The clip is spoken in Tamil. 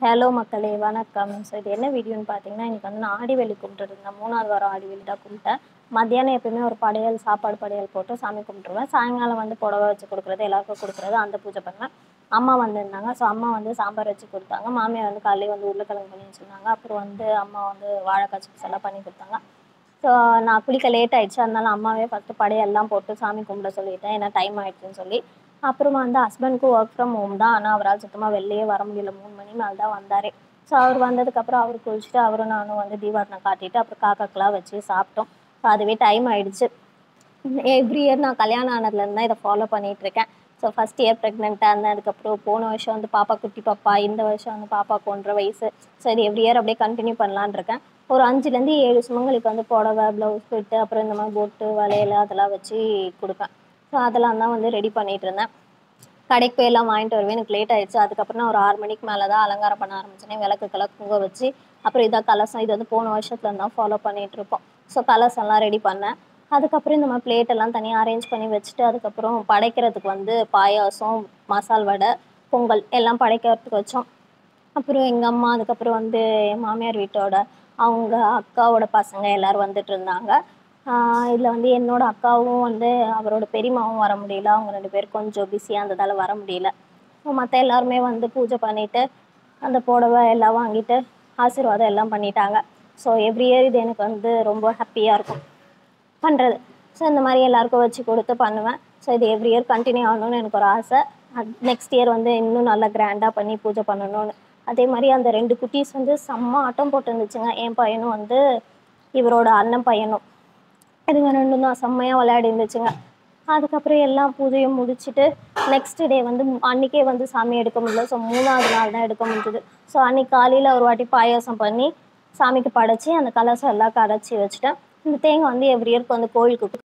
ஹலோ மக்களே வணக்கம் ஸோ இது என்ன வீடியோன்னு பார்த்தீங்கன்னா இன்னைக்கு வந்து நான் ஆடிவெள்ளி கும்பிட்டுருந்தேன் மூணாவது வாரம் ஆடிவெள்ளி தான் கும்பிட்டேன் மத்தியானம் எப்பயுமே ஒரு படையல் சாப்பாடு படையல் போட்டு சாமி கும்பிட்டுருவேன் சாயங்காலம் வந்து புடவை வச்சு கொடுக்குறது எல்லாருக்கும் கொடுக்குறது அந்த பூஜை பண்ணுவேன் அம்மா வந்திருந்தாங்க ஸோ அம்மா வந்து சாம்பார் வச்சு கொடுத்தாங்க மாமியார் வந்து காலையிலே வந்து உருளைக்கிழங்கு பண்ணி வச்சுருந்தாங்க அப்புறம் வந்து அம்மா வந்து வாழைக்காய் சிப்ஸ் எல்லாம் பண்ணி கொடுத்தாங்க ஸோ நான் குளிக்க லேட் ஆயிடுச்சு அதனால அம்மாவே ஃபஸ்ட்டு படையெல்லாம் போட்டு சாமி கும்பிட சொல்லிட்டேன் ஏன்னா டைம் ஆயிடுச்சுன்னு சொல்லி அப்புறமா வந்து ஹஸ்பண்ட்க்கு ஒர்க் ஃப்ரம் ஹோம் தான் ஆனால் அவரால் சுத்தமாக வெளியே வர முடியல மூணு மணி மேலே தான் வந்தார் ஸோ அவர் வந்ததுக்கப்புறம் அவர் குளிச்சுட்டு அவரும் நானும் வந்து தீபாவளி காட்டிட்டு அப்புறம் காக்காக்கெலாம் வச்சு சாப்பிட்டோம் ஸோ அதுவே டைம் ஆயிடுச்சு எவ்ரி இயர் நான் கல்யாணம் ஆனதுலேருந்து தான் இதை ஃபாலோ பண்ணிட்டு இருக்கேன் ஸோ ஃபஸ்ட் இயர் ப்ரெக்னெண்ட்டாக இருந்தேன் அதுக்கப்புறம் போன வருஷம் வந்து பாப்பா குட்டி பாப்பா இந்த வருஷம் வந்து பாப்பாக்கு ஒன்றரை வயசு ஸோ இது எவ்ரி இயர் அப்படியே கண்டினியூ பண்ணலான்னு இருக்கேன் ஒரு அஞ்சுலேருந்து ஏழு சுமங்களுக்கு வந்து புடவை ப்ளவுஸ் பிட்டு அப்புறம் இந்த மாதிரி பொட்டு வளையல் அதெல்லாம் வச்சு கொடுப்பேன் ஸோ அதெல்லாம் தான் வந்து ரெடி பண்ணிட்டு இருந்தேன் கடைக்கு போய் எல்லாம் வாங்கிட்டு வருவேன் எனக்கு லேட் ஆயிடுச்சு அதுக்கப்புறம் நான் ஒரு ஆறு மணிக்கு மேலே தான் அலங்காரம் பண்ண ஆரம்பிச்சேன் விளக்குக்கெல்லாம் குங்க வச்சு அப்புறம் இதான் கலசம் இது வந்து போன வருஷத்துல தான் ஃபாலோ பண்ணிட்டு இருப்போம் ஸோ கலசம் எல்லாம் ரெடி பண்ணேன் அதுக்கப்புறம் இந்த மாதிரி பிளேட் எல்லாம் தனியாக அரேஞ்ச் பண்ணி வச்சுட்டு அதுக்கப்புறம் படைக்கிறதுக்கு வந்து பாயாசம் மசால் வடை பொங்கல் எல்லாம் படைக்கிறதுக்கு வச்சோம் அப்புறம் எங்கள் அம்மா அதுக்கப்புறம் வந்து என் மாமியார் வீட்டோட அவங்க அக்காவோட பசங்க எல்லாரும் வந்துட்டு இருந்தாங்க இதில் வந்து என்னோட அக்காவும் வந்து அவரோட பெரியம்மாவும் வர முடியல அவங்க ரெண்டு பேரும் கொஞ்சம் பிஸியாக இருந்ததால் வர முடியல மற்ற எல்லாருமே வந்து பூஜை பண்ணிவிட்டு அந்த புடவை எல்லாம் வாங்கிட்டு ஆசீர்வாதம் எல்லாம் பண்ணிட்டாங்க ஸோ எவ்ரி இயர் இது எனக்கு வந்து ரொம்ப ஹாப்பியாக இருக்கும் பண்ணுறது ஸோ இந்த மாதிரி எல்லாருக்கும் வச்சு கொடுத்து பண்ணுவேன் ஸோ இது எவ்ரி இயர் கண்டினியூ ஆகணும்னு எனக்கு ஒரு ஆசை நெக்ஸ்ட் இயர் வந்து இன்னும் நல்லா கிராண்டாக பண்ணி பூஜை பண்ணணும்னு அதே மாதிரி அந்த ரெண்டு குட்டீஸ் வந்து செம்ம ஆட்டம் போட்டு இருந்துச்சுங்க என் பையனும் வந்து இவரோட அண்ணன் பையனும் இதுங்க ரெண்டும் தான் செம்மையாக விளையாடி இருந்துச்சுங்க அதுக்கப்புறம் எல்லாம் பூஜையும் முடிச்சுட்டு நெக்ஸ்ட் டே வந்து அன்றைக்கே வந்து சாமி எடுக்க முடியல ஸோ மூணாவது நாள் தான் எடுக்க முடிஞ்சுது ஸோ அன்றைக்கி காலையில் ஒரு வாட்டி பாயாசம் பண்ணி சாமிக்கு படைச்சி அந்த கலசம் எல்லாம் கரைச்சி வச்சுட்டேன் இந்த தேங்காய் வந்து எவ்ரி இயர்க்கு வந்து கோயிலுக்கு